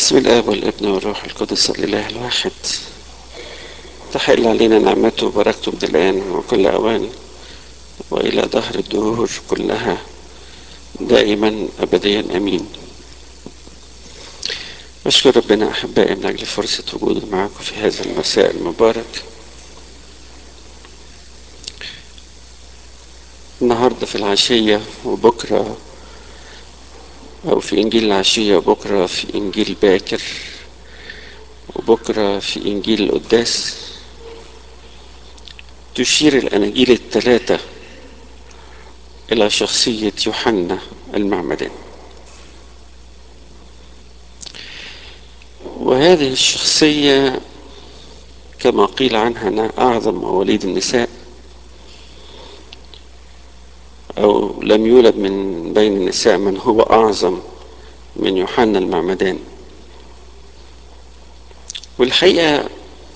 بسم الآب والابن والروح القدس الإله الواحد تحل علينا نعمته وبركته من الآن وكل أوان وإلى دهر الدهور كلها دائما أبديا أمين أشكر ربنا أحبائي من أجل فرصة وجودي معكم في هذا المساء المبارك النهاردة في العشية وبكرة أو في إنجيل العشية وبكرة في إنجيل باكر وبكرة في إنجيل القداس تشير الأناجيل الثلاثة إلى شخصية يوحنا المعمدان وهذه الشخصية كما قيل عنها أنها أعظم مواليد النساء أو لم يولد من بين النساء من هو أعظم من يوحنا المعمدان والحقيقة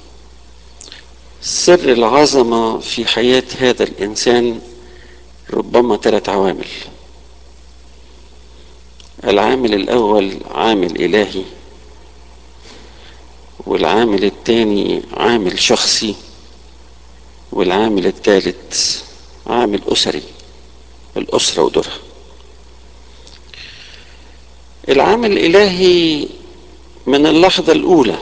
سر العظمة في حياة هذا الإنسان ربما ثلاث عوامل العامل الأول عامل إلهي والعامل الثاني عامل شخصي والعامل الثالث عامل أسري الأسرة ودورها العامل الإلهي من اللحظة الأولى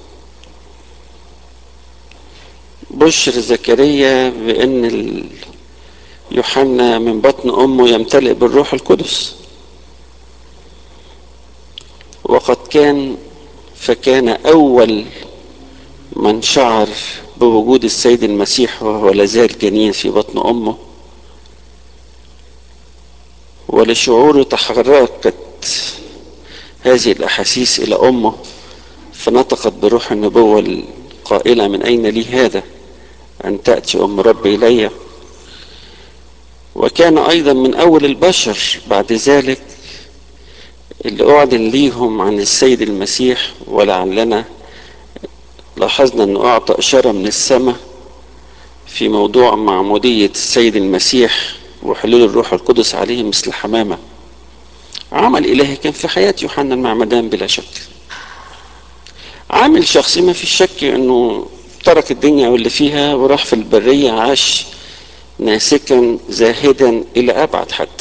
بشر زكريا بأن يوحنا من بطن أمه يمتلئ بالروح القدس وقد كان فكان أول من شعر بوجود السيد المسيح وهو لازال جنين في بطن أمه ولشعوره تحركت هذه الأحاسيس إلى أمه فنطقت بروح النبوة القائلة من أين لي هذا أن تأتي أم ربي إلي وكان أيضا من أول البشر بعد ذلك اللي أعلن ليهم عن السيد المسيح ولعلنا لاحظنا أنه أعطى إشارة من السماء في موضوع معمودية السيد المسيح وحلول الروح القدس عليه مثل حمامة عمل إلهي كان في حياة يوحنا المعمدان بلا شك عامل شخصي ما في شك أنه ترك الدنيا واللي فيها وراح في البرية عاش ناسكا زاهدا إلى أبعد حد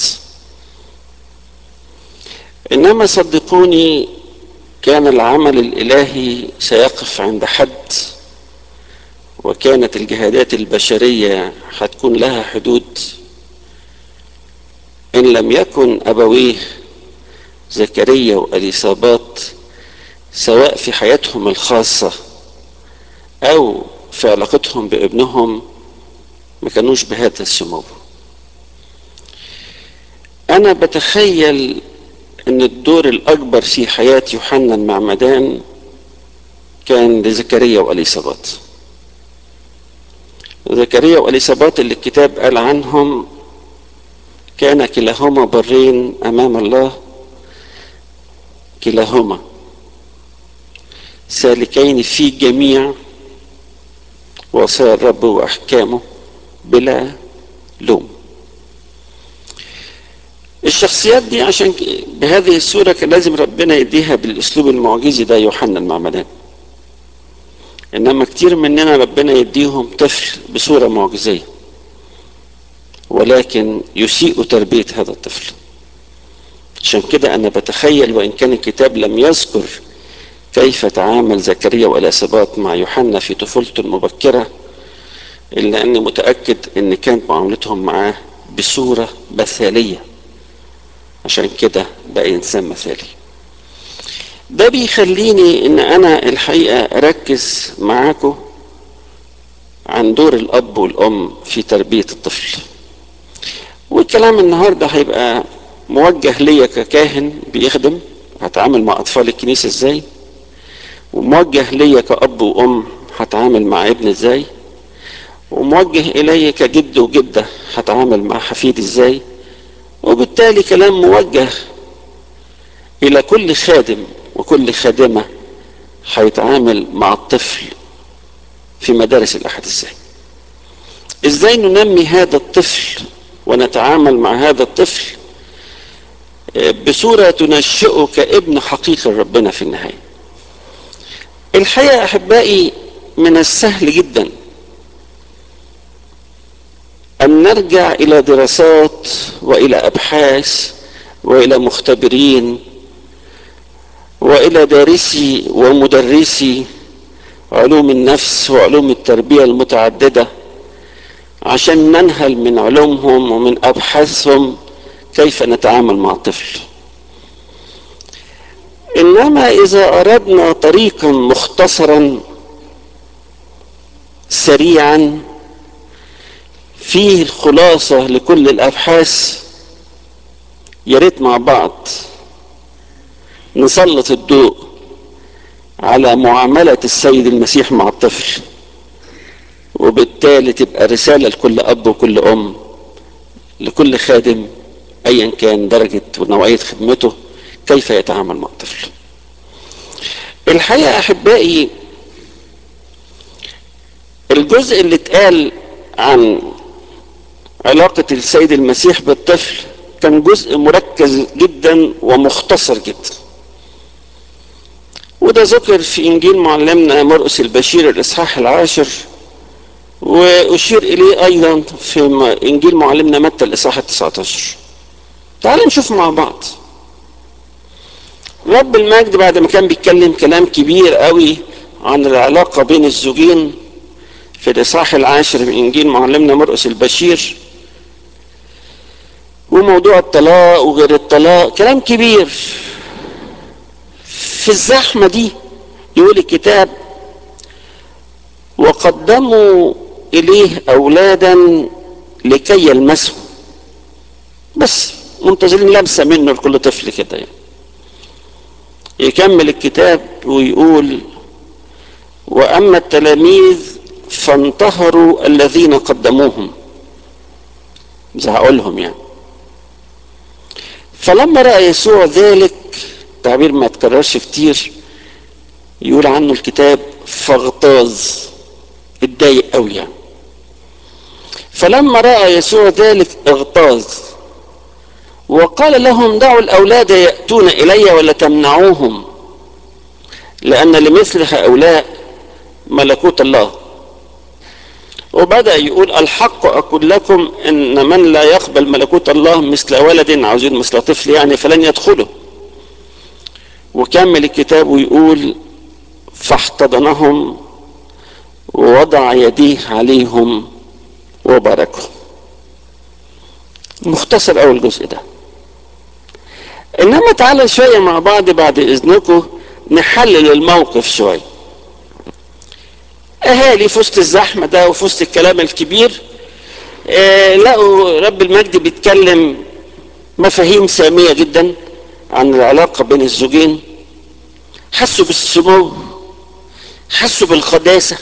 إنما صدقوني كان العمل الإلهي سيقف عند حد وكانت الجهادات البشرية هتكون لها حدود إن لم يكن أبويه زكريا وأليصابات سواء في حياتهم الخاصة أو في علاقتهم بابنهم ما كانوش بهذا السمو أنا بتخيل أن الدور الأكبر في حياة يوحنا المعمدان كان لزكريا وأليصابات زكريا وأليصابات اللي الكتاب قال عنهم كان كلاهما برين امام الله كلاهما سالكين في جميع وصايا الرب واحكامه بلا لوم الشخصيات دي عشان بهذه الصورة كان لازم ربنا يديها بالاسلوب المعجزي ده يوحنا المعمدان انما كتير مننا ربنا يديهم طفل بصورة معجزيه ولكن يسيء تربية هذا الطفل عشان كده أنا بتخيل وإن كان الكتاب لم يذكر كيف تعامل زكريا والأسباط مع يوحنا في طفولته المبكرة إلا أني متأكد أن كانت معاملتهم معاه بصورة مثالية عشان كده بقى إنسان مثالي ده بيخليني ان انا الحقيقة اركز معاكم عن دور الاب والام في تربية الطفل والكلام النهارده هيبقى موجه ليا ككاهن بيخدم هتعامل مع اطفال الكنيسه ازاي وموجه ليا كاب وام هتعامل مع ابن ازاي وموجه الي كجد وجده هتعامل مع حفيدي ازاي وبالتالي كلام موجه الى كل خادم وكل خادمه هيتعامل مع الطفل في مدارس الاحد ازاي ازاي ننمي هذا الطفل ونتعامل مع هذا الطفل بصورة تنشئه كابن حقيقي ربنا في النهاية الحقيقة أحبائي من السهل جدا أن نرجع إلى دراسات وإلى أبحاث وإلى مختبرين وإلى دارسي ومدرسي علوم النفس وعلوم التربية المتعددة عشان ننهل من علومهم ومن أبحاثهم كيف نتعامل مع الطفل إنما إذا أردنا طريقا مختصرا سريعا فيه الخلاصة لكل الأبحاث يا ريت مع بعض نسلط الضوء على معاملة السيد المسيح مع الطفل وبالتالي تبقى رسالة لكل أب وكل أم لكل خادم أيا كان درجة ونوعية خدمته كيف يتعامل مع الطفل الحقيقة أحبائي الجزء اللي اتقال عن علاقة السيد المسيح بالطفل كان جزء مركز جدا ومختصر جدا وده ذكر في انجيل معلمنا مرقس البشير الاصحاح العاشر واشير اليه ايضا في انجيل معلمنا متى الاصحاح التسعة عشر تعالوا نشوف مع بعض رب المجد بعد ما كان بيتكلم كلام كبير قوي عن العلاقة بين الزوجين في الإصحاح العاشر من إنجيل معلمنا مرقس البشير وموضوع الطلاق وغير الطلاق كلام كبير في الزحمة دي يقول الكتاب وقدموا إليه أولادا لكي يلمسوا بس منتظرين لمسة منه لكل طفل كده يعني. يكمل الكتاب ويقول وأما التلاميذ فانتهروا الذين قدموهم زعقوا يعني فلما رأى يسوع ذلك تعبير ما تكررش كتير يقول عنه الكتاب فاغتاظ اتضايق قوي يعني فلما رأى يسوع ذلك اغتاظ وقال لهم دعوا الأولاد يأتون إلي ولا تمنعوهم لأن لمثل هؤلاء ملكوت الله وبدأ يقول الحق أقول لكم إن من لا يقبل ملكوت الله مثل ولد عاوزين مثل طفل يعني فلن يدخله وكمل الكتاب ويقول فاحتضنهم ووضع يديه عليهم وباركهم مختصر أول الجزء ده إنما تعالى شوية مع بعض بعد إذنكم نحلل الموقف شوية اهالي في وسط الزحمه ده وفي وسط الكلام الكبير آه لقوا رب المجد بيتكلم مفاهيم ساميه جدا عن العلاقه بين الزوجين حسوا بالسمو حسوا بالقداسه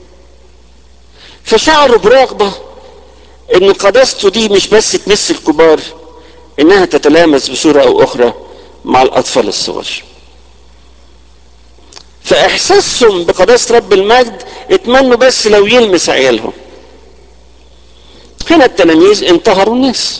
فشعروا برغبه ان قداسته دي مش بس تمس الكبار انها تتلامس بصوره او اخرى مع الاطفال الصغار فاحساسهم بقداسه رب المجد اتمنوا بس لو يلمس عيالهم هنا التلاميذ انتهروا الناس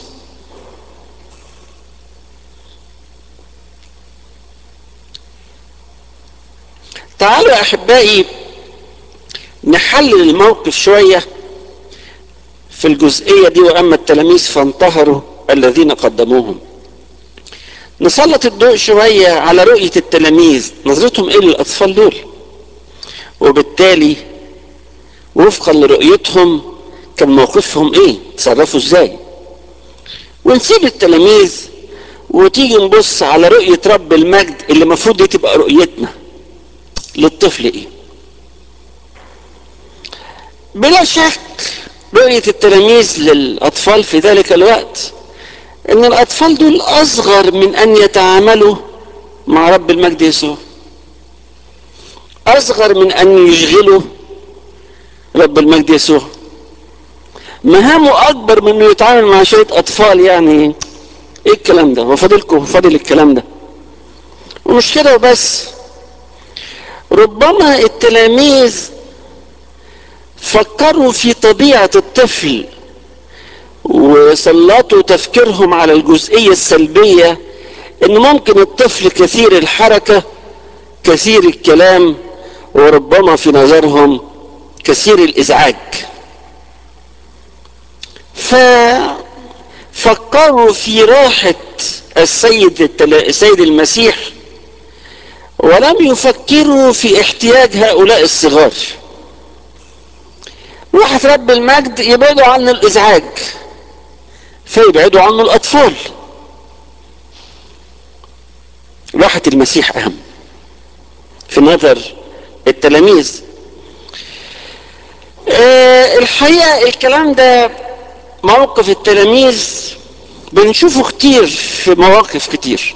تعالوا يا احبائي نحلل الموقف شويه في الجزئيه دي واما التلاميذ فانتهروا الذين قدموهم نسلط الضوء شويه على رؤيه التلاميذ نظرتهم ايه للاطفال دول وبالتالي وفقا لرؤيتهم كان موقفهم ايه تصرفوا ازاي ونسيب التلاميذ وتيجي نبص على رؤية رب المجد اللي المفروض دي تبقى رؤيتنا للطفل ايه بلا شك رؤية التلاميذ للأطفال في ذلك الوقت ان الأطفال دول أصغر من أن يتعاملوا مع رب المجد يسوع أصغر من أن يشغلوا رب المجد يسوع مهامه اكبر من انه يتعامل مع شويه اطفال يعني ايه الكلام ده وفاضلكم فاضل الكلام ده ومش كده وبس ربما التلاميذ فكروا في طبيعه الطفل وسلطوا تفكيرهم على الجزئيه السلبيه ان ممكن الطفل كثير الحركه كثير الكلام وربما في نظرهم كثير الازعاج ففكروا في راحة السيد السيد المسيح ولم يفكروا في احتياج هؤلاء الصغار راحت رب المجد يبعدوا عنه الازعاج فيبعدوا عنه الاطفال راحة المسيح اهم في نظر التلاميذ أه الحقيقة الكلام ده موقف التلاميذ بنشوفه كتير في مواقف كتير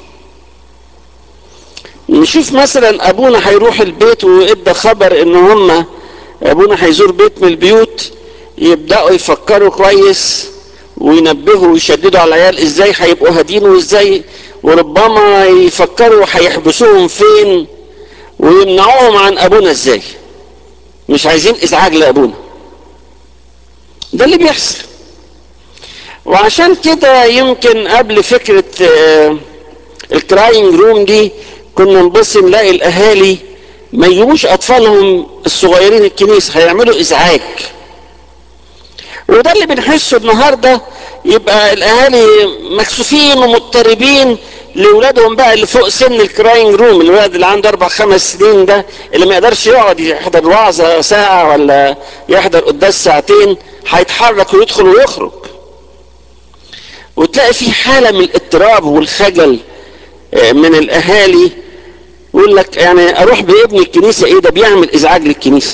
نشوف مثلا ابونا هيروح البيت وادى خبر ان هم ابونا هيزور بيت من البيوت يبداوا يفكروا كويس وينبهوا ويشددوا على العيال ازاي هيبقوا هادين وازاي وربما يفكروا هيحبسوهم فين ويمنعوهم عن ابونا ازاي مش عايزين ازعاج لابونا ده اللي بيحصل وعشان كده يمكن قبل فكرة الكراينج روم دي كنا نبص نلاقي الاهالي ما يجيبوش اطفالهم الصغيرين الكنيسة هيعملوا ازعاج وده اللي بنحسه النهاردة يبقى الاهالي مكسوفين ومضطربين لاولادهم بقى اللي فوق سن الكراينج روم الولد اللي عنده اربع خمس سنين ده اللي ما يقدرش يقعد يحضر وعظه ساعه ولا يحضر قداس ساعتين هيتحرك ويدخل ويخرج وتلاقي في حاله من الاضطراب والخجل من الاهالي يقول لك يعني اروح بابني الكنيسه ايه ده بيعمل ازعاج للكنيسه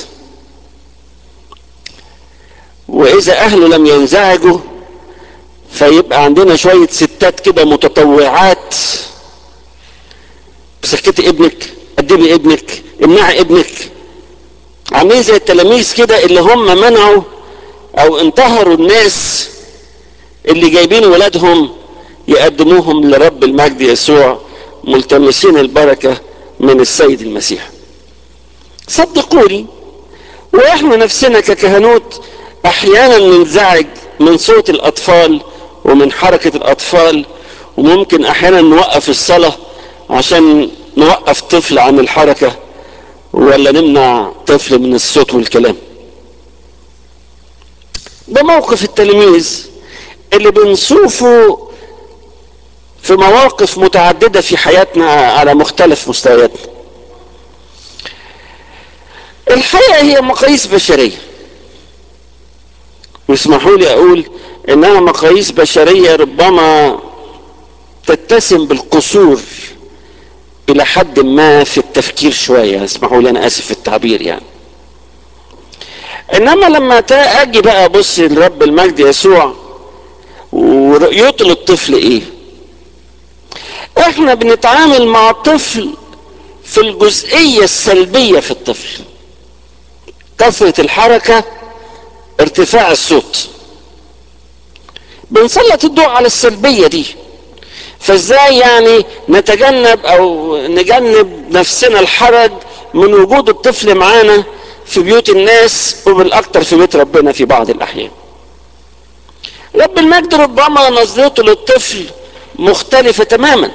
واذا اهله لم ينزعجوا فيبقى عندنا شوية ستات كده متطوعات سكتي ابنك قدمي ابنك امنعي ابنك عاملين زي التلاميذ كده اللي هم منعوا او انتهروا الناس اللي جايبين ولادهم يقدموهم لرب المجد يسوع ملتمسين البركة من السيد المسيح صدقوني واحنا نفسنا ككهنوت احيانا ننزعج من صوت الاطفال ومن حركة الاطفال وممكن احيانا نوقف الصلاة عشان نوقف طفل عن الحركة ولا نمنع طفل من الصوت والكلام ده موقف التلميذ اللي بنشوفه في مواقف متعددة في حياتنا على مختلف مستوياتنا الحقيقة هي مقاييس بشرية واسمحوا لي اقول انها مقاييس بشرية ربما تتسم بالقصور الى حد ما في التفكير شوية اسمحوا لي انا اسف في التعبير يعني انما لما اجي بقى ابص لرب المجد يسوع ورؤيته للطفل ايه احنا بنتعامل مع طفل في الجزئية السلبية في الطفل كثرة الحركة ارتفاع الصوت بنسلط الضوء على السلبية دي فازاي يعني نتجنب او نجنب نفسنا الحرج من وجود الطفل معانا في بيوت الناس وبالاكثر في بيت ربنا في بعض الاحيان رب المجد ربما نظرته للطفل مختلفة تماما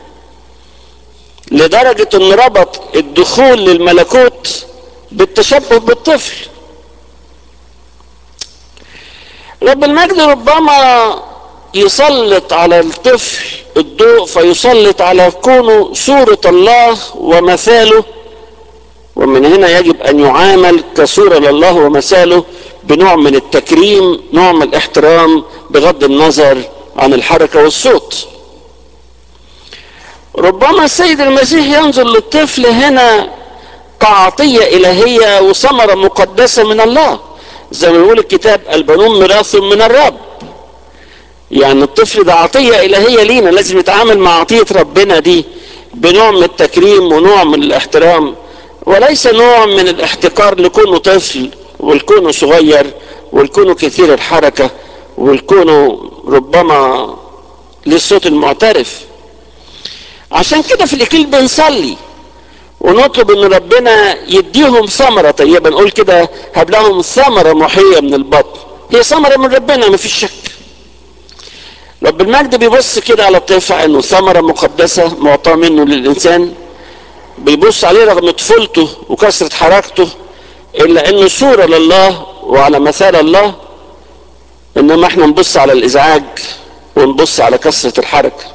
لدرجة ان ربط الدخول للملكوت بالتشبه بالطفل رب المجد ربما يسلط على الطفل الضوء فيسلط على كونه صورة الله ومثاله ومن هنا يجب ان يعامل كصورة لله ومثاله بنوع من التكريم نوع من الاحترام بغض النظر عن الحركة والصوت ربما السيد المسيح ينظر للطفل هنا كعطية إلهية وثمرة مقدسة من الله زي ما بيقول الكتاب البنون ميراث من الرب يعني الطفل ده عطية إلهية لينا لازم يتعامل مع عطية ربنا دي بنوع من التكريم ونوع من الاحترام وليس نوع من الاحتقار لكونه طفل والكونه صغير والكونه كثير الحركة والكونه ربما للصوت المعترف عشان كده في الإكليل بنصلي ونطلب ان ربنا يديهم ثمرة طيبة نقول كده هب لهم ثمرة محية من البطن هي ثمرة من ربنا ما فيش شك رب المجد بيبص كده على الطفل انه ثمرة مقدسة معطاة منه للإنسان بيبص عليه رغم طفولته وكثرة حركته إلا إنه صورة لله وعلى مثال الله إنما إحنا نبص على الإزعاج ونبص على كثرة الحركة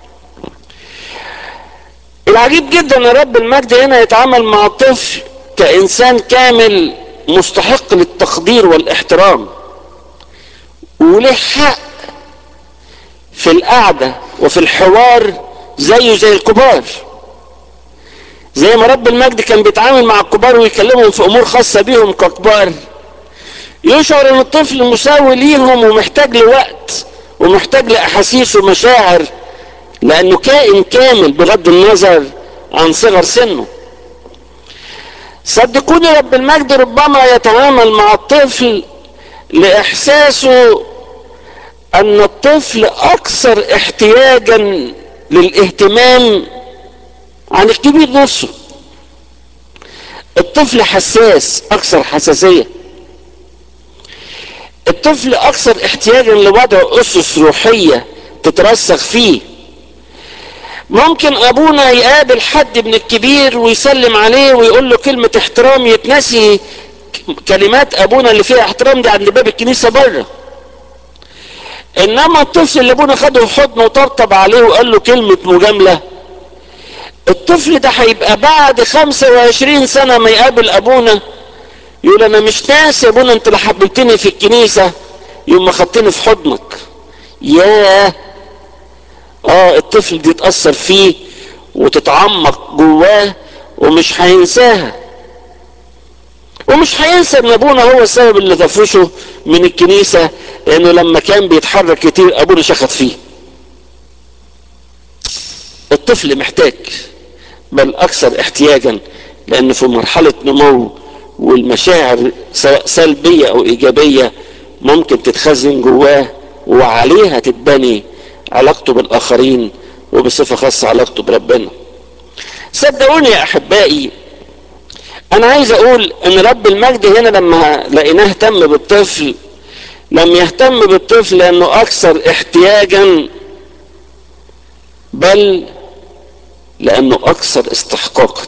العجيب جدا ان رب المجد هنا يتعامل مع الطفل كانسان كامل مستحق للتقدير والاحترام وله حق في القعدة وفي الحوار زيه زي الكبار زي ما رب المجد كان بيتعامل مع الكبار ويكلمهم في امور خاصة بيهم ككبار يشعر ان الطفل مساوي ليهم ومحتاج لوقت ومحتاج لاحاسيس ومشاعر لانه كائن كامل بغض النظر عن صغر سنه صدقوني رب المجد ربما يتعامل مع الطفل لاحساسه ان الطفل اكثر احتياجا للاهتمام عن الكبير نفسه الطفل حساس اكثر حساسيه الطفل اكثر احتياجا لوضع اسس روحيه تترسخ فيه ممكن ابونا يقابل حد من الكبير ويسلم عليه ويقول له كلمة احترام يتنسي كلمات ابونا اللي فيها احترام دي عند باب الكنيسة بره انما الطفل اللي ابونا خده في حضنه وطبطب عليه وقال له كلمة مجاملة الطفل ده هيبقى بعد 25 سنة ما يقابل ابونا يقول انا مش ناسي يا ابونا انت اللي حببتني في الكنيسة يوم ما خدتني في حضنك ياه اه الطفل دي تأثر فيه وتتعمق جواه ومش هينساها ومش هينسى ان ابونا هو السبب اللي طفشه من الكنيسة لانه لما كان بيتحرك كتير ابونا شخط فيه الطفل محتاج بل اكثر احتياجا لانه في مرحلة نمو والمشاعر سواء سلبية او ايجابية ممكن تتخزن جواه وعليها تتبني علاقته بالاخرين وبصفة خاصة علاقته بربنا صدقوني يا احبائي انا عايز اقول ان رب المجد هنا لما لقيناه اهتم بالطفل لم يهتم بالطفل لانه اكثر احتياجا بل لانه اكثر استحقاقا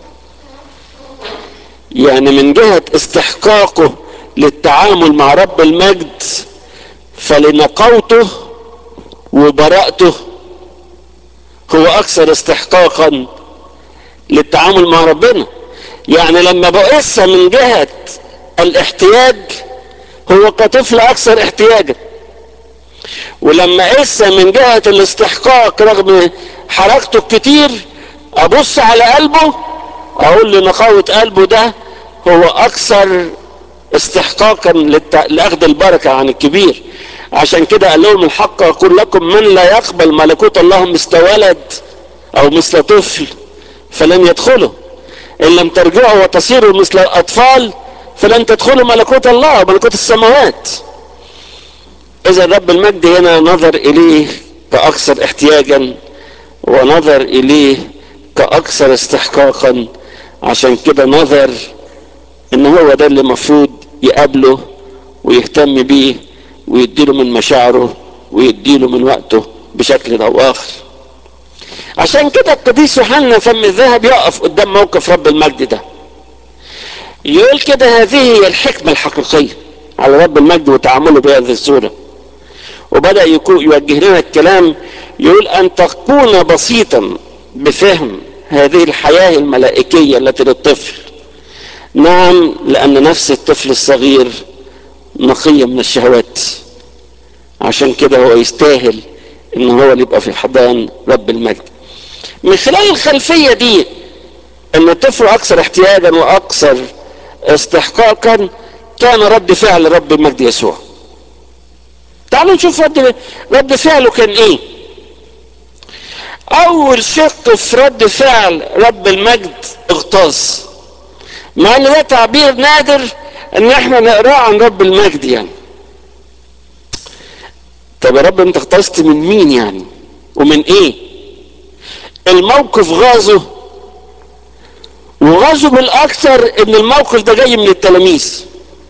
يعني من جهة استحقاقه للتعامل مع رب المجد فلنقوته وبراءته هو اكثر استحقاقا للتعامل مع ربنا يعني لما بقيس من جهة الاحتياج هو كطفل اكثر احتياجا ولما اقيس من جهة الاستحقاق رغم حركته الكتير ابص على قلبه اقول لنقاوة قلبه ده هو اكثر استحقاقا للت... لاخذ البركة عن الكبير عشان كده قال لهم الحق اقول لكم من لا يقبل ملكوت الله مثل ولد او مثل طفل فلن يدخله ان لم ترجعوا وتصيروا مثل الاطفال فلن تدخلوا ملكوت الله ملكوت السماوات اذا رب المجد هنا نظر اليه كاكثر احتياجا ونظر اليه كاكثر استحقاقا عشان كده نظر ان هو ده اللي المفروض يقابله ويهتم بيه ويديله من مشاعره ويديله من وقته بشكل او اخر عشان كده القديس يوحنا فم الذهب يقف قدام موقف رب المجد ده يقول كده هذه هي الحكمة الحقيقية على رب المجد وتعامله بهذه الصورة وبدأ يوجه لنا الكلام يقول أن تكون بسيطا بفهم هذه الحياة الملائكية التي للطفل نعم لأن نفس الطفل الصغير نقية من الشهوات عشان كده هو يستاهل ان هو اللي يبقى في حضان رب المجد من خلال الخلفية دي ان الطفل اكثر احتياجا واكثر استحقاقا كان رد فعل رب المجد يسوع تعالوا نشوف رد رد فعله كان ايه اول شق في رد فعل رب المجد اغتاظ مع ان ده تعبير نادر ان احنا نقراه عن رب المجد يعني طب يا رب انت اغتظت من مين يعني ومن ايه الموقف غازه وغازه بالاكثر ان الموقف ده جاي من التلاميذ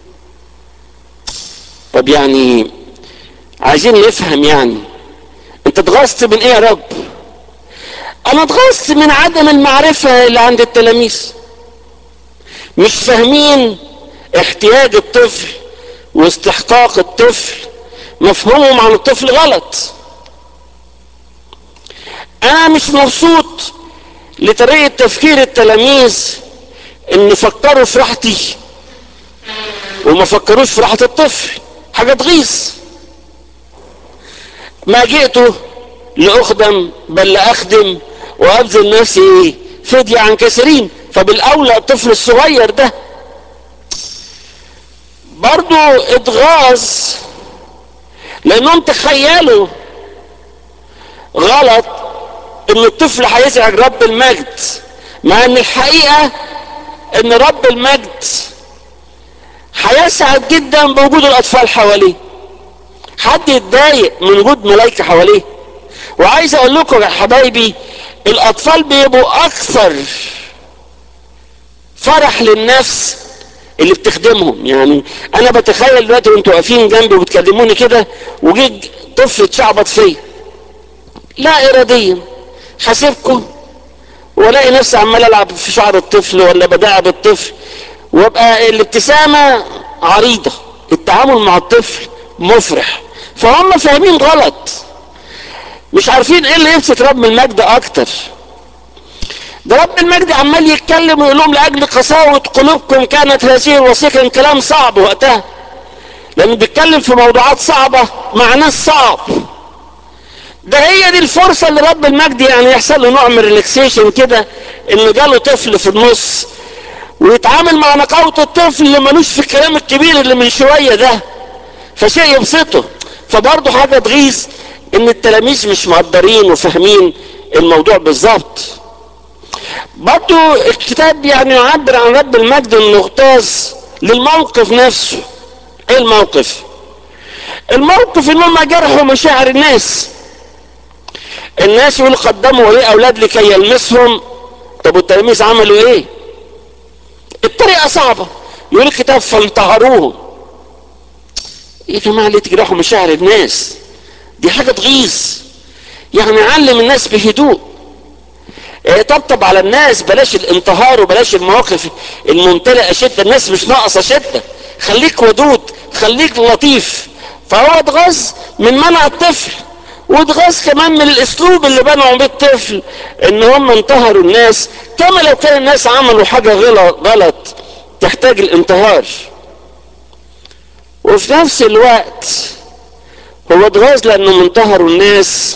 طب يعني عايزين نفهم يعني انت اتغاظت من ايه يا رب انا اتغصت من عدم المعرفة اللي عند التلاميذ مش فاهمين احتياج الطفل واستحقاق الطفل مفهومهم عن الطفل غلط انا مش مبسوط لطريقة تفكير التلاميذ ان فكروا في راحتي وما فكروش في راحة الطفل حاجة تغيظ ما جئت لأخدم بل لأخدم وأبذل نفسي فدية عن كثيرين فبالأولى الطفل الصغير ده برضو اتغاظ لأنهم تخيلوا غلط ان الطفل هيزعج رب المجد مع ان الحقيقة ان رب المجد هيسعد جدا بوجود الاطفال حواليه حد يتضايق من وجود ملائكة حواليه وعايز اقول لكم يا حبايبي الاطفال بيبقوا اكثر فرح للنفس اللي بتخدمهم يعني انا بتخيل دلوقتي وانتوا واقفين جنبي وبتكلموني كده وجي طفل اتشعبط فيا لا اراديا حاسبكم والاقي نفسي عمال العب في شعر الطفل ولا بداعب الطفل وابقى الابتسامه عريضه التعامل مع الطفل مفرح فهم فاهمين غلط مش عارفين ايه اللي يبسط رب المجد اكتر ده رب المجد عمال يتكلم ويقول لهم لاجل قساوه قلوبكم كانت هذه الوصيه كان كلام صعب وقتها لانه بيتكلم في موضوعات صعبه مع ناس صعب ده هي دي الفرصه اللي رب المجد يعني يحصل له نوع من ريلاكسيشن كده ان جاله طفل في النص ويتعامل مع نقاوة الطفل اللي ملوش في الكلام الكبير اللي من شويه ده فشيء يبسطه فبرضه حاجه تغيظ ان التلاميذ مش مقدرين وفاهمين الموضوع بالظبط برضه الكتاب يعني يعبر عن رب المجد انه اغتاظ للموقف نفسه ايه الموقف الموقف ان هم جرحوا مشاعر الناس الناس يقول قدموا ايه اولاد لكي يلمسهم طب والتلاميذ عملوا ايه الطريقه صعبه يقول الكتاب فانتهروهم ايه يا جماعه ليه تجرحوا مشاعر الناس دي حاجه تغيظ يعني علم الناس بهدوء إيه طبطب على الناس بلاش الانتهار وبلاش المواقف الممتلئه شده الناس مش ناقصه شده خليك ودود خليك لطيف فهو اتغاظ من منع الطفل واتغاظ كمان من الاسلوب اللي بنوا بيه الطفل ان هم انتهروا الناس كما لو كان الناس عملوا حاجه غلط غلط تحتاج الانتهار وفي نفس الوقت هو اتغاظ لانهم انتهروا الناس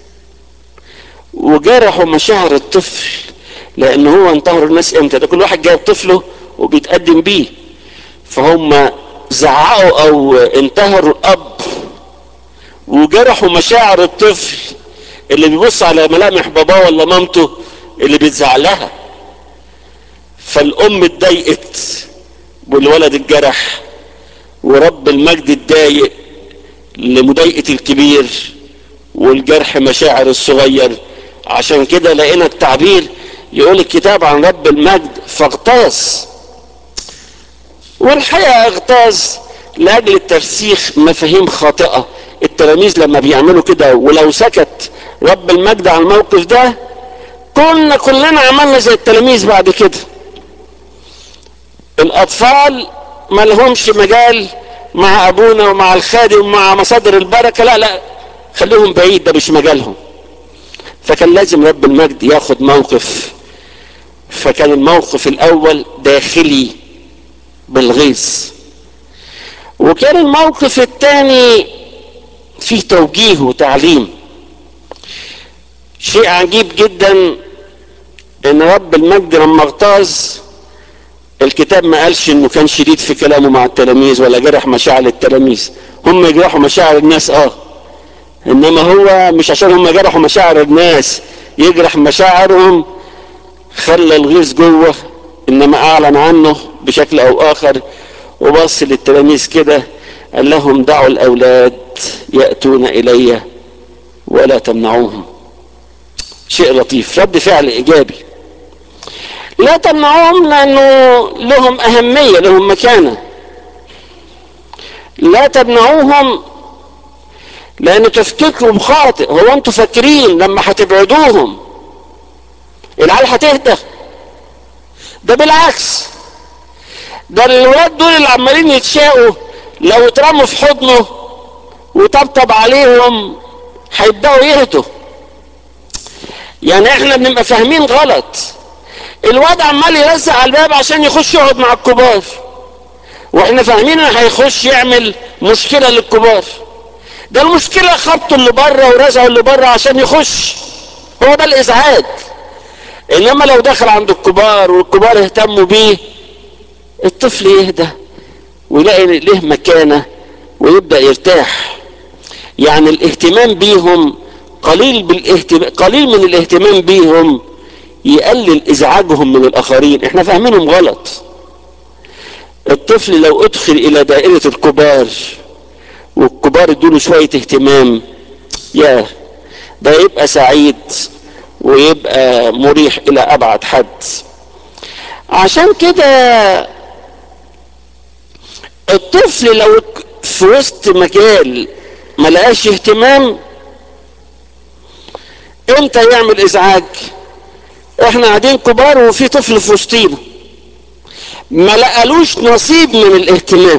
وجرحوا مشاعر الطفل لان هو انتهروا الناس امتى ده كل واحد جايب طفله وبيتقدم بيه فهم زعقوا او انتهروا الاب وجرحوا مشاعر الطفل اللي بيبص على ملامح باباه ولا مامته اللي بيتزعق لها فالام اتضايقت والولد اتجرح ورب المجد اتضايق لمضايقه الكبير والجرح مشاعر الصغير عشان كده لقينا التعبير يقول الكتاب عن رب المجد فاغتاظ والحقيقه اغتاظ لاجل ترسيخ مفاهيم خاطئه التلاميذ لما بيعملوا كده ولو سكت رب المجد على الموقف ده كنا كلنا عملنا زي التلاميذ بعد كده الاطفال ما لهمش مجال مع ابونا ومع الخادم ومع مصادر البركه لا لا خليهم بعيد ده مش مجالهم فكان لازم رب المجد ياخد موقف فكان الموقف الاول داخلي بالغيظ وكان الموقف الثاني فيه توجيه وتعليم شيء عجيب جدا ان رب المجد لما اغتاظ الكتاب ما قالش انه كان شديد في كلامه مع التلاميذ ولا جرح مشاعر التلاميذ هم يجرحوا مشاعر الناس اه انما هو مش عشان هم جرحوا مشاعر الناس يجرح مشاعرهم خلى الغيظ جوه انما اعلن عنه بشكل او اخر وبص للتلاميذ كده قال لهم دعوا الاولاد ياتون الي ولا تمنعوهم شيء لطيف رد فعل ايجابي لا تمنعوهم لانه لهم اهميه لهم مكانه لا تمنعوهم لان تفكيركم خاطئ هو انتوا فاكرين لما هتبعدوهم العيال هتهدى ده بالعكس ده الولاد دول اللي عمالين يتشاقوا لو اترموا في حضنه وطبطب عليهم هيبداوا يهدوا يعني احنا بنبقى فاهمين غلط الواد عمال يرزع على الباب عشان يخش يقعد مع الكبار واحنا فاهمين انه هيخش يعمل مشكله للكبار ده المشكله خبطه اللي بره ورزعه اللي بره عشان يخش هو ده الازعاج انما لو دخل عند الكبار والكبار اهتموا بيه الطفل يهدى ويلاقي له مكانه ويبدا يرتاح يعني الاهتمام بيهم قليل بالاهتمام قليل من الاهتمام بيهم يقلل ازعاجهم من الاخرين احنا فاهمينهم غلط الطفل لو ادخل الى دائرة الكبار والكبار ادوله شوية اهتمام يا ده يبقى سعيد ويبقى مريح الى ابعد حد عشان كده الطفل لو في وسط مجال ما لقاش اهتمام امتى يعمل ازعاج احنا قاعدين كبار وفي طفل في وسطينا ما لقالوش نصيب من الاهتمام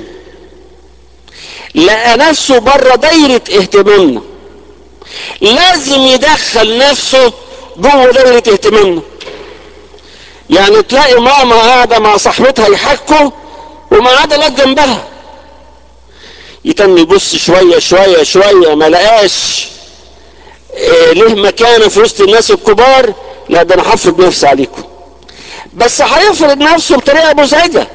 لقى نفسه بره دايرة اهتمامنا لازم يدخل نفسه جوه دايرة اهتمامنا يعني تلاقي ماما قاعدة مع صاحبتها يحكوا وما عدا لك جنبها يتم يبص شوية شوية شوية ما لقاش إيه له مكانة في وسط الناس الكبار لا ده انا هفرض نفسي عليكم بس هيفرض نفسه بطريقة مزعجة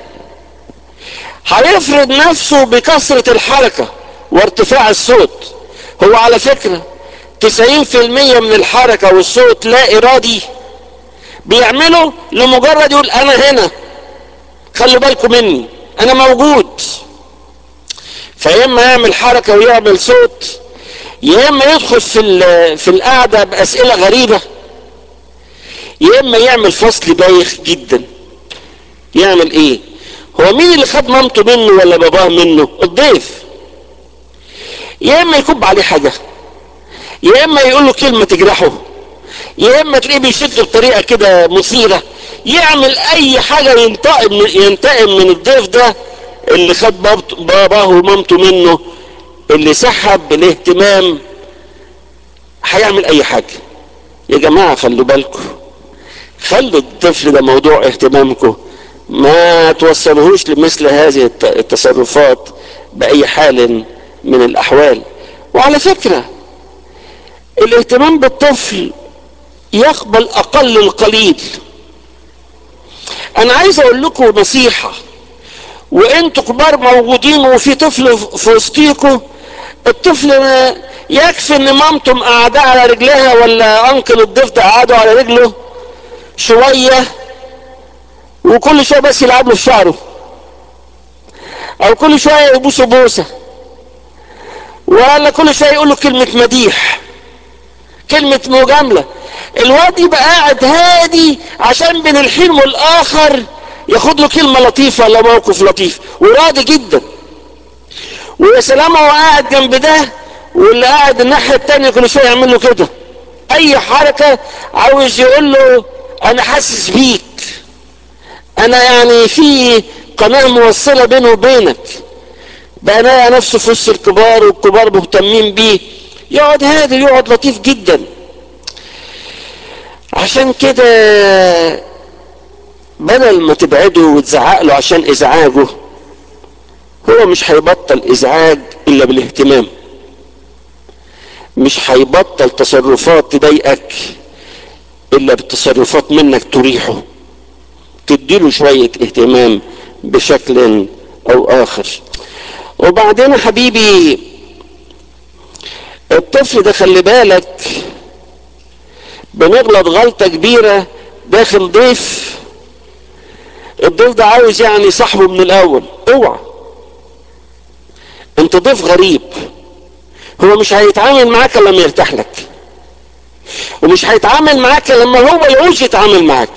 هيفرض نفسه بكثرة الحركة وارتفاع الصوت هو على فكرة تسعين في المية من الحركة والصوت لا ارادي بيعمله لمجرد يقول انا هنا خلوا بالكم مني انا موجود فيا اما يعمل حركة ويعمل صوت يا اما يدخل في في القعدة باسئلة غريبة يا اما يعمل فصل بايخ جدا يعمل ايه هو مين اللي خد مامته منه ولا باباه منه الضيف يا اما يكب عليه حاجة يا اما يقول له كلمة تجرحه يا اما تلاقيه بيشد بطريقة كده مثيرة يعمل اي حاجة ينتقم ينتقم من الضيف ده اللي خد باباه ومامته منه اللي سحب الاهتمام هيعمل اي حاجة يا جماعة خلوا بالكم خلوا الطفل ده موضوع اهتمامكم ما توصلوهوش لمثل هذه التصرفات بأي حال من الأحوال وعلى فكرة الاهتمام بالطفل يقبل أقل القليل أنا عايز أقول لكم نصيحة وانتوا كبار موجودين وفي طفل في وسطيكم الطفل يكفي ان مامته مقعداه على رجلها ولا انكل الضيف ده قعده على رجله شوية وكل شوية بس يلعب له في شعره او كل شوية يبوسه بوسة ولا كل شوية يقول له كلمة مديح كلمة مجاملة الواد يبقى قاعد هادي عشان بين الحين والاخر ياخد له كلمة لطيفة ولا موقف لطيف وراضي جدا ويا سلام هو قاعد جنب ده واللي قاعد الناحية التانية كل شوية يعمل له كده اي حركة عاوز يقول له انا حاسس بيك انا يعني في قناة موصلة بينه وبينك بقى نلاقي نفسه في وسط الكبار والكبار مهتمين بيه يقعد هادي يقعد لطيف جدا عشان كده بدل ما تبعده وتزعق له عشان ازعاجه هو مش هيبطل ازعاج الا بالاهتمام مش هيبطل تصرفات تضايقك الا بالتصرفات منك تريحه تديله شوية اهتمام بشكل او اخر وبعدين حبيبي الطفل ده خلي بالك بنغلط غلطة كبيرة داخل ضيف الضيف ده عاوز يعني صاحبه من الاول اوعى انت ضيف غريب هو مش هيتعامل معاك لما يرتاح لك ومش هيتعامل معاك لما هو يعوز يتعامل معاك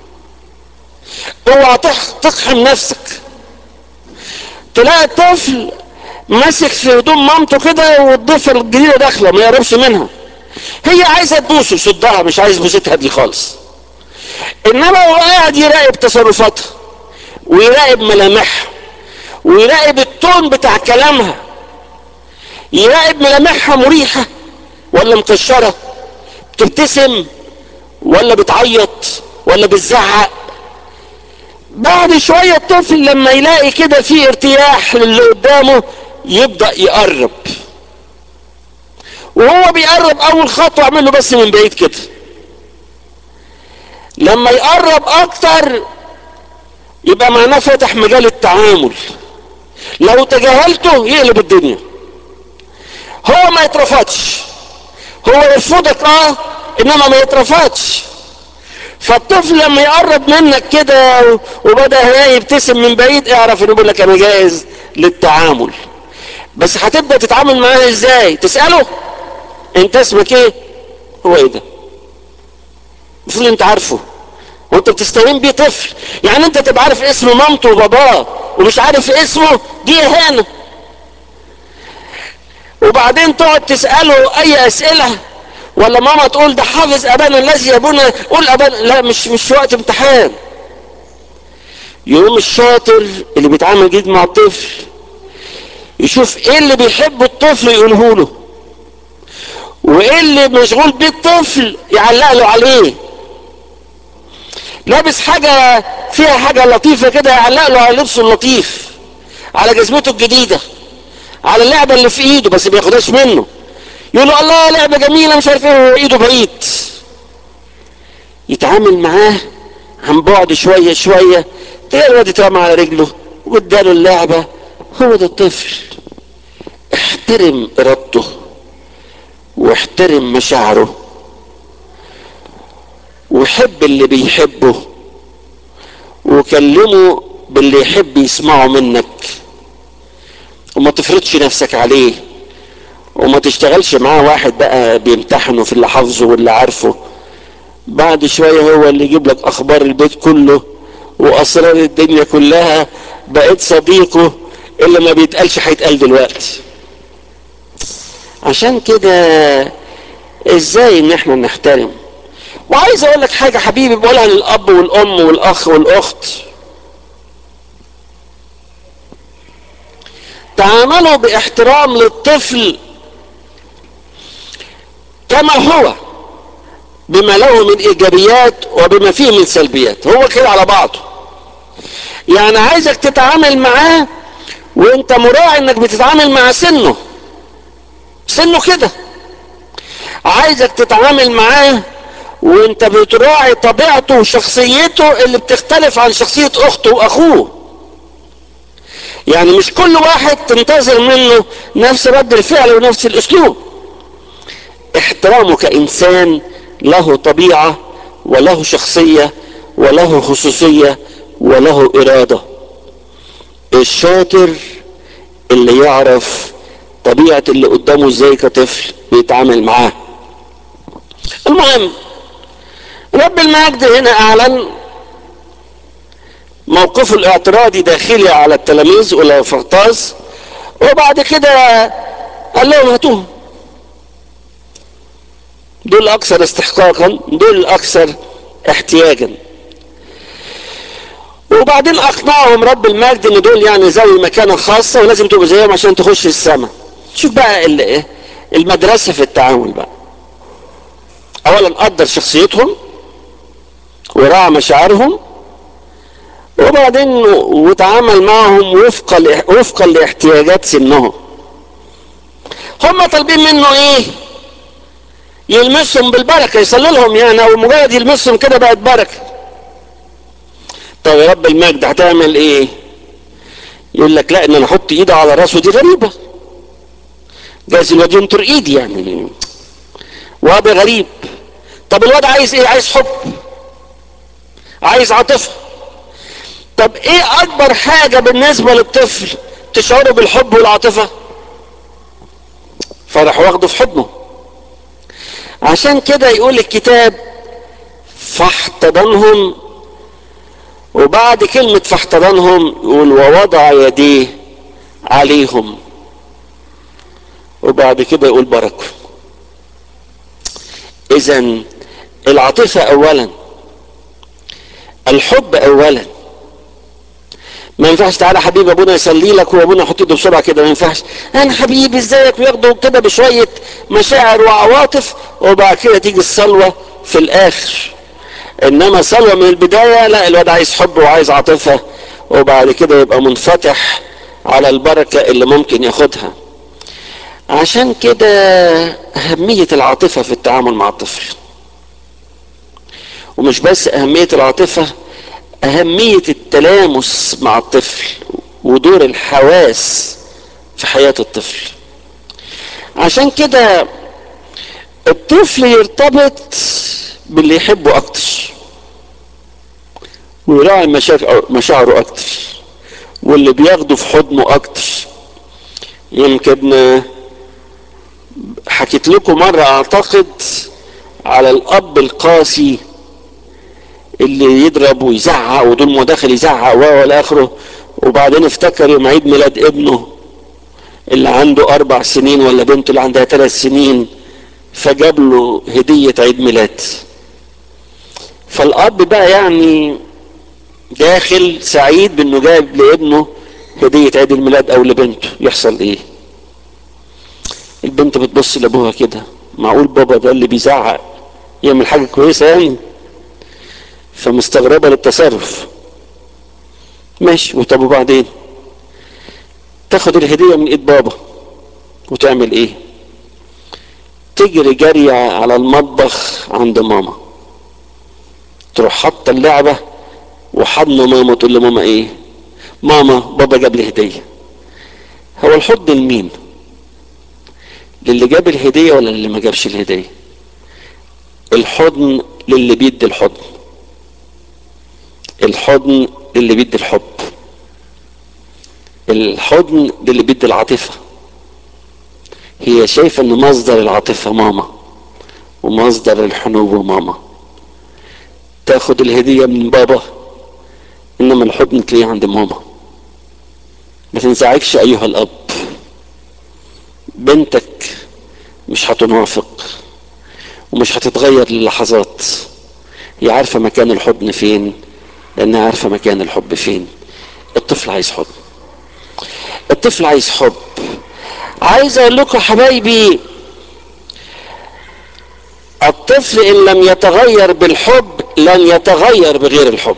اوعى تقحم نفسك تلاقي الطفل ماسك في هدوم مامته كده والضفه الجديده داخله ما يقربش منها هي عايزه تبوسه صدها مش عايز بوستها دي خالص انما هو قاعد يراقب تصرفاتها ويراقب ملامحها ويراقب التون بتاع كلامها يراقب ملامحها مريحة ولا مكشرة بتبتسم ولا بتعيط ولا بتزعق بعد شوية الطفل لما يلاقي كده في ارتياح للي قدامه يبدأ يقرب وهو بيقرب اول خطوة اعمل له بس من بعيد كده لما يقرب اكتر يبقى معناه فتح مجال التعامل لو تجاهلته يقلب الدنيا هو ما يترفضش هو يرفضك اه انما ما يترفضش فالطفل لما يقرب منك كده وبدا يبتسم من بعيد اعرف انه بيقول لك انا جاهز للتعامل بس هتبدا تتعامل معاه ازاي تساله انت اسمك ايه هو ايه ده المفروض انت عارفه وانت بتستهين بيه طفل يعني انت تبقى عارف اسم مامته وباباه ومش عارف اسمه دي اهانه وبعدين تقعد تساله اي اسئله ولا ماما تقول ده حافظ ابانا الذي يبونا قول ابانا لا مش مش وقت امتحان يقوم الشاطر اللي بيتعامل جديد مع الطفل يشوف ايه اللي بيحبه الطفل يقوله له وايه اللي مشغول بيه الطفل يعلق له عليه لابس حاجة فيها حاجة لطيفة كده يعلق له على لبسه اللطيف على جزمته الجديدة على اللعبة اللي في ايده بس بياخدهاش منه يقول له الله لعبة جميلة مش عارف ايه ايده بعيد يتعامل معاه عن بعد شوية شوية تلاقي الواد يترمى على رجله واداله اللعبة هو ده الطفل احترم ارادته واحترم مشاعره وحب اللي بيحبه وكلمه باللي يحب يسمعه منك وما تفرضش نفسك عليه وما تشتغلش معاه واحد بقى بيمتحنه في اللي حافظه واللي عارفه بعد شوية هو اللي يجيب لك اخبار البيت كله واسرار الدنيا كلها بقيت صديقه اللي ما بيتقالش هيتقال دلوقتي عشان كده ازاي ان احنا نحترم وعايز اقول لك حاجه حبيبي بقولها للاب والام والاخ والاخت تعاملوا باحترام للطفل كما هو بما له من ايجابيات وبما فيه من سلبيات هو كده على بعضه يعني عايزك تتعامل معاه وانت مراعي انك بتتعامل مع سنه سنه كده عايزك تتعامل معاه وانت بتراعي طبيعته وشخصيته اللي بتختلف عن شخصية اخته واخوه يعني مش كل واحد تنتظر منه نفس رد الفعل ونفس الاسلوب احترامه كانسان له طبيعة وله شخصية وله خصوصية وله ارادة الشاطر اللي يعرف طبيعة اللي قدامه ازاي كطفل بيتعامل معاه المهم رب المجد هنا اعلن موقفه الاعتراضي داخلي على التلاميذ ولا فرطاس وبعد كده قال لهم هاتوهم دول اكثر استحقاقا دول الاكثر احتياجا وبعدين اقنعهم رب المجد ان دول يعني ذوي مكانه خاصه ولازم تبقوا زيهم عشان تخش السماء شوف بقى المدرسه في التعامل بقى اولا قدر شخصيتهم وراعى مشاعرهم وبعدين وتعامل معهم وفقا وفقا لاحتياجات سنهم هم طالبين منه ايه يلمسهم بالبركه يصلي لهم يعني او مجرد يلمسهم كده بقت بركه طب يا رب المجد هتعمل ايه يقول لك لا ان انا احط ايدي على راسه دي غريبه جايز الواد ينطر ايدي يعني وضع غريب طب الواد عايز ايه عايز حب عايز عاطفه طب ايه اكبر حاجه بالنسبه للطفل تشعره بالحب والعاطفه فراح واخده في حضنه عشان كده يقول الكتاب فاحتضنهم وبعد كلمة فاحتضنهم يقول ووضع يديه عليهم وبعد كده يقول باركوا اذا العاطفة اولا الحب اولا ما ينفعش تعالى حبيبي ابونا يصلي لك وابونا يحط ايده بسرعه كده ما ينفعش انا حبيبي ازيك وياخدوا كده بشويه مشاعر وعواطف وبعد كده تيجي الصلوه في الاخر انما صلوه من البدايه لا الواد عايز حب وعايز عاطفه وبعد كده يبقى منفتح على البركه اللي ممكن ياخدها عشان كده اهميه العاطفه في التعامل مع الطفل ومش بس اهميه العاطفه اهميه التلامس مع الطفل ودور الحواس في حياه الطفل عشان كده الطفل يرتبط باللي يحبه اكتر ويراعي مشاعره اكتر واللي بياخده في حضنه اكتر يمكن حكيت لكم مرة اعتقد على الاب القاسي اللي يضرب ويزعق ودول مداخل يزعق و الى اخره وبعدين افتكر يوم عيد ميلاد ابنه اللي عنده اربع سنين ولا بنته اللي عندها ثلاث سنين فجاب له هدية عيد ميلاد فالاب بقى يعني داخل سعيد بانه جايب لابنه هدية عيد الميلاد او لبنته يحصل ايه البنت بتبص لابوها كده معقول بابا ده اللي بيزعق يعمل حاجة كويسة يعني فمستغربة للتصرف ماشي وطب وبعدين تاخد الهدية من ايد بابا وتعمل ايه تجري جري على المطبخ عند ماما تروح حاطة اللعبة وحضن ماما تقول لماما ايه ماما بابا جاب لي هدية هو الحضن لمين للي جاب الهدية ولا للي ما جابش الهدية الحضن للي بيدي الحضن الحضن للي بيدي الحب الحضن للي بيدي العاطفة هي شايفة ان مصدر العاطفة ماما ومصدر الحنو ماما تاخد الهدية من بابا انما الحضن تلاقيه عند ماما ما تنزعجش ايها الاب بنتك مش هتنافق ومش هتتغير للحظات هي عارفة مكان الحضن فين لانها عارفة مكان الحب فين الطفل عايز حضن الطفل عايز حب عايز اقول لكم حبايبي الطفل ان لم يتغير بالحب لن يتغير بغير الحب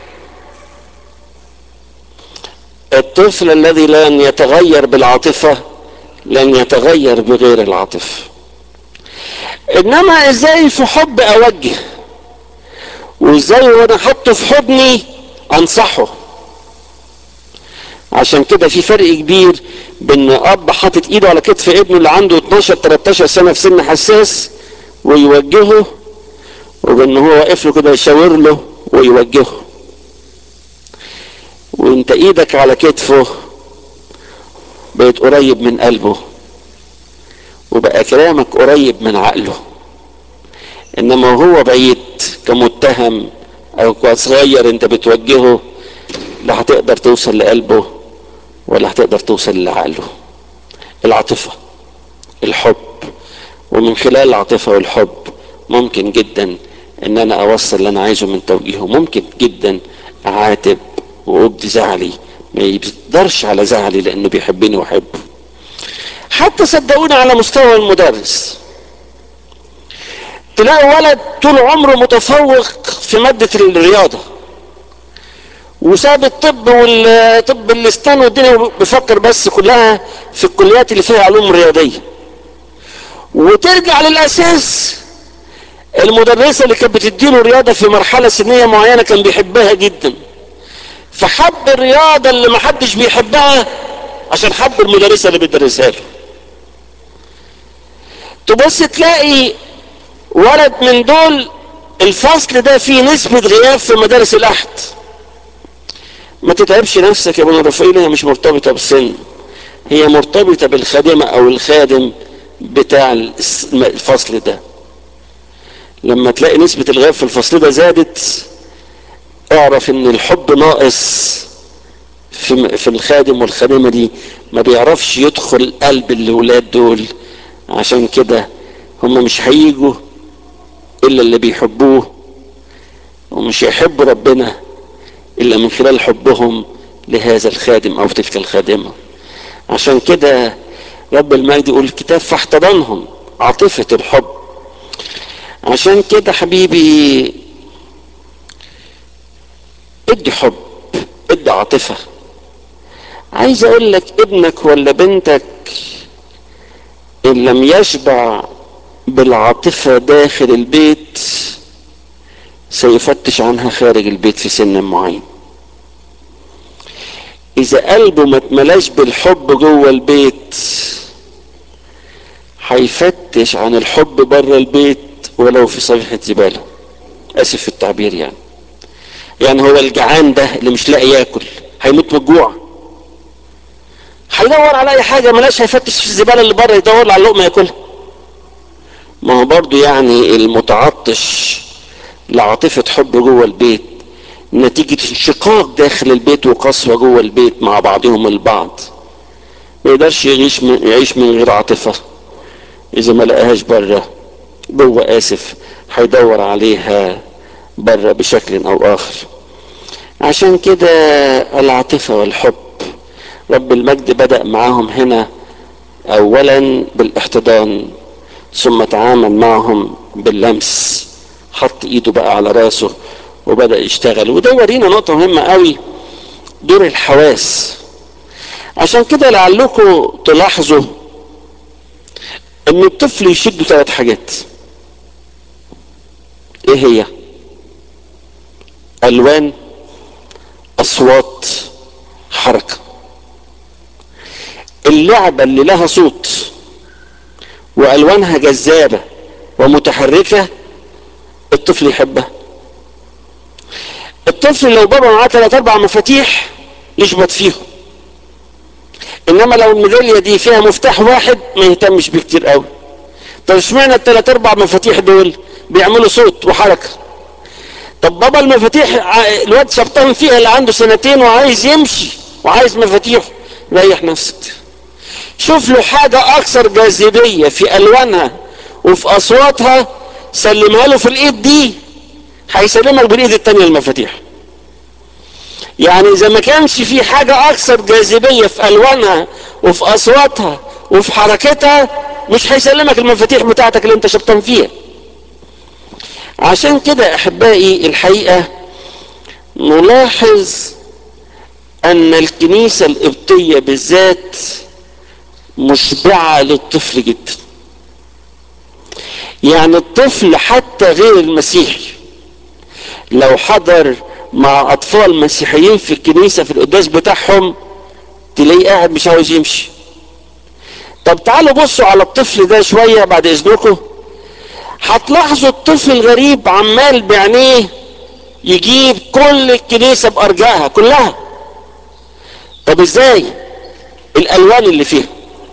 الطفل الذي لن يتغير بالعاطفة لن يتغير بغير العاطفة انما ازاي في حب اوجه وازاي وانا احطه في حضني انصحه عشان كده في فرق كبير بين اب حاطط ايده على كتف ابنه اللي عنده 12 13 سنه في سن حساس ويوجهه وبان هو واقف له كده يشاور له ويوجهه وانت ايدك على كتفه بقت قريب من قلبه وبقى كلامك قريب من عقله انما هو بعيد كمتهم او كصغير انت بتوجهه لا هتقدر توصل لقلبه ولا هتقدر توصل لعقله العاطفة الحب ومن خلال العاطفة والحب ممكن جدا ان انا اوصل اللي انا عايزه من توجيهه ممكن جدا اعاتب وابدي زعلي ما يقدرش على زعلي لانه بيحبني واحبه حتى صدقوني على مستوى المدرس تلاقي ولد طول عمره متفوق في مادة الرياضة وساب الطب والطب الاسنان والدنيا بيفكر بس كلها في الكليات اللي فيها علوم رياضيه وترجع للاساس المدرسه اللي كانت بتديله رياضه في مرحله سنيه معينه كان بيحبها جدا فحب الرياضه اللي ما حدش بيحبها عشان حب المدرسه اللي بتدرسها له تبص تلاقي ولد من دول الفصل ده فيه نسبة غياب في مدارس الأحد ما تتعبش نفسك يا ابن رفائيل هي مش مرتبطة بالسن هي مرتبطة بالخادمة أو الخادم بتاع الفصل ده لما تلاقي نسبة الغياب في الفصل ده زادت اعرف ان الحب ناقص في في الخادم والخادمة دي ما بيعرفش يدخل قلب الولاد دول عشان كده هم مش هيجوا الا اللي بيحبوه ومش يحبوا ربنا الا من خلال حبهم لهذا الخادم او تلك الخادمه عشان كده رب المجد يقول الكتاب فاحتضنهم عاطفه الحب عشان كده حبيبي ادي حب ادي عاطفه عايز اقول لك ابنك ولا بنتك ان لم يشبع بالعاطفه داخل البيت سيفتش عنها خارج البيت في سن معين اذا قلبه ما اتملاش بالحب جوه البيت هيفتش عن الحب بره البيت ولو في صفيحة زبالة اسف في التعبير يعني يعني هو الجعان ده اللي مش لاقي ياكل هيموت من الجوع هيدور على اي حاجه ملاش هيفتش في الزباله اللي بره يدور على لقمه ياكلها ما هو برضه يعني المتعطش لعاطفه حب جوه البيت نتيجه انشقاق داخل البيت وقسوه جوه البيت مع بعضهم البعض ما يقدرش يعيش من يعيش من غير عاطفه اذا ما لقاهاش بره جوه اسف هيدور عليها بره بشكل او اخر عشان كده العاطفه والحب رب المجد بدأ معاهم هنا أولا بالاحتضان ثم تعامل معهم باللمس حط ايده بقى على راسه وبدأ يشتغل وده يورينا نقطة مهمة قوي دور الحواس عشان كده لعلكم تلاحظوا ان الطفل يشد ثلاث حاجات ايه هي الوان اصوات حركه اللعبة اللي لها صوت وألوانها جذابة ومتحركة الطفل يحبها الطفل لو بابا معاه ثلاث أربع مفاتيح يشبط فيهم إنما لو الميدالية دي فيها مفتاح واحد ما يهتمش بيه كتير قوي طب اشمعنى الثلاث أربع مفاتيح دول بيعملوا صوت وحركة طب بابا المفاتيح الواد شبطان فيها اللي عنده سنتين وعايز يمشي وعايز مفاتيحه ريح نفسك شوف له حاجة أكثر جاذبية في ألوانها وفي أصواتها سلمها له في الإيد دي هيسلمك بالإيد التانية المفاتيح يعني إذا ما كانش في حاجة أكثر جاذبية في ألوانها وفي أصواتها وفي حركتها مش هيسلمك المفاتيح بتاعتك اللي أنت شبطان فيها عشان كده أحبائي الحقيقة نلاحظ أن الكنيسة القبطية بالذات مشبعة للطفل جدا يعني الطفل حتى غير المسيحي لو حضر مع أطفال مسيحيين في الكنيسة في القداس بتاعهم تلاقيه قاعد مش عاوز يمشي طب تعالوا بصوا على الطفل ده شوية بعد إذنكم هتلاحظوا الطفل الغريب عمال بعينيه يجيب كل الكنيسة بأرجائها كلها طب ازاي الألوان اللي فيها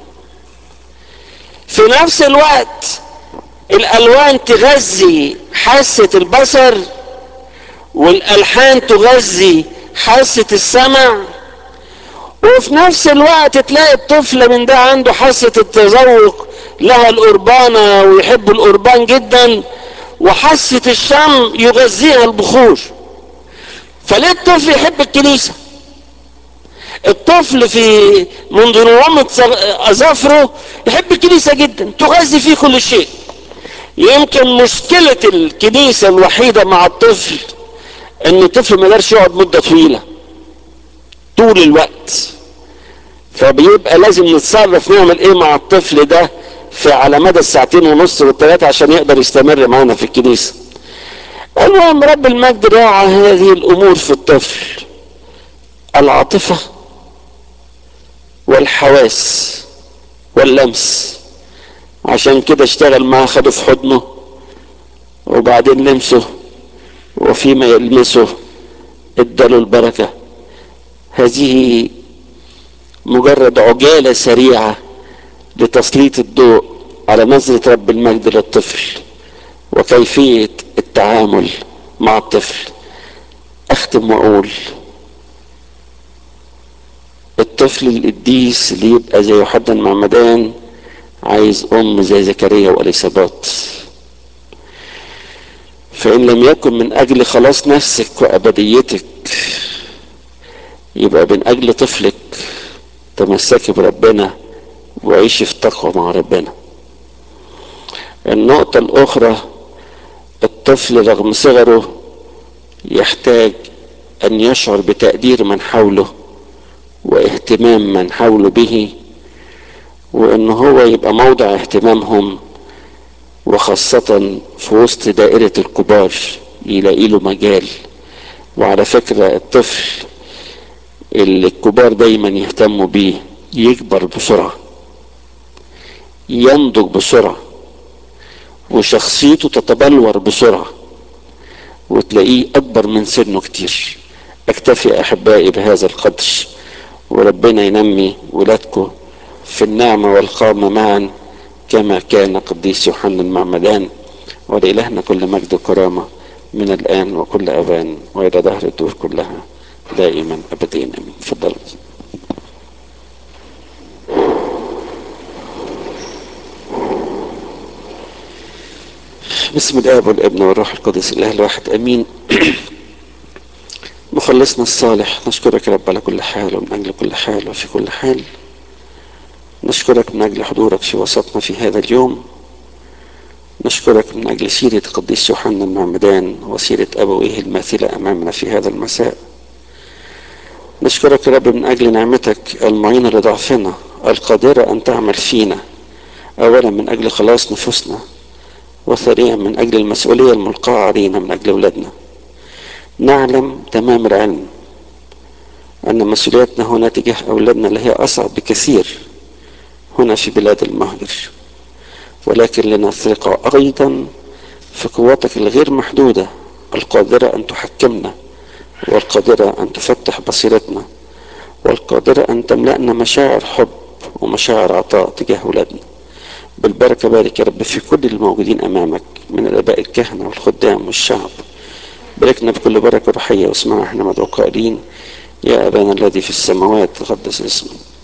في نفس الوقت الالوان تغذي حاسه البصر والالحان تغذي حاسه السمع وفي نفس الوقت تلاقي الطفل من ده عنده حاسه التذوق لها القربانه ويحب القربان جدا وحاسه الشم يغذيها البخور فليه الطفل يحب الكنيسه الطفل في منذ نعومة أظافره يحب الكنيسة جدا تغذي فيه كل شيء يمكن مشكلة الكنيسة الوحيدة مع الطفل ان الطفل ما يقدرش يقعد مدة طويلة طول الوقت فبيبقى لازم نتصرف نعمل ايه مع الطفل ده في على مدى الساعتين ونص والثلاثة عشان يقدر يستمر معانا في الكنيسة المهم رب المجد راعى هذه الامور في الطفل العاطفه والحواس واللمس عشان كده اشتغل معاه خده في حضنه وبعدين لمسه وفيما يلمسه اداله البركة هذه مجرد عجالة سريعة لتسليط الضوء على نظرة رب المجد للطفل وكيفية التعامل مع الطفل اختم واقول الطفل القديس اللي يبقى زي يوحنا المعمدان عايز ام زي زكريا واليصابات فإن لم يكن من أجل خلاص نفسك وأبديتك يبقى من أجل طفلك تمسكي بربنا وعيشي في تقوى مع ربنا النقطة الأخرى الطفل رغم صغره يحتاج أن يشعر بتقدير من حوله واهتمام من حوله به وأن هو يبقى موضع اهتمامهم وخاصة في وسط دائرة الكبار يلاقي له مجال وعلى فكرة الطفل اللي الكبار دايما يهتموا بيه يكبر بسرعة ينضج بسرعة وشخصيته تتبلور بسرعة وتلاقيه أكبر من سنه كتير أكتفي أحبائي بهذا القدر وربنا ينمي ولادكم في النعمة والقامة معا كما كان قديس يوحنا المعمدان ولإلهنا كل مجد وكرامة من الآن وكل أبان وإلى دهر الدور كلها دائما أبدين أمين تفضل بسم الآب والابن والروح القدس الله الواحد أمين مخلصنا الصالح نشكرك يا رب على كل حال ومن أجل كل حال وفي كل حال نشكرك من أجل حضورك في وسطنا في هذا اليوم نشكرك من أجل سيرة قديس يوحنا المعمدان وسيرة أبويه الماثلة أمامنا في هذا المساء نشكرك يا رب من أجل نعمتك المعينة لضعفنا القادرة أن تعمل فينا أولا من أجل خلاص نفوسنا وثانيا من أجل المسؤولية الملقاة علينا من أجل أولادنا نعلم تمام العلم أن مسؤوليتنا هنا تجاه أولادنا اللي هي أصعب بكثير هنا في بلاد المهجر ولكن لنا ثقة أيضا في قوتك الغير محدودة القادرة أن تحكمنا والقادرة أن تفتح بصيرتنا والقادرة أن تملأنا مشاعر حب ومشاعر عطاء تجاه أولادنا بالبركة بارك يا رب في كل الموجودين أمامك من الآباء الكهنة والخدام والشعب باركنا بكل بركة روحية واسمعنا احنا مدعو قائلين يا أبانا الذي في السماوات تقدس اسمك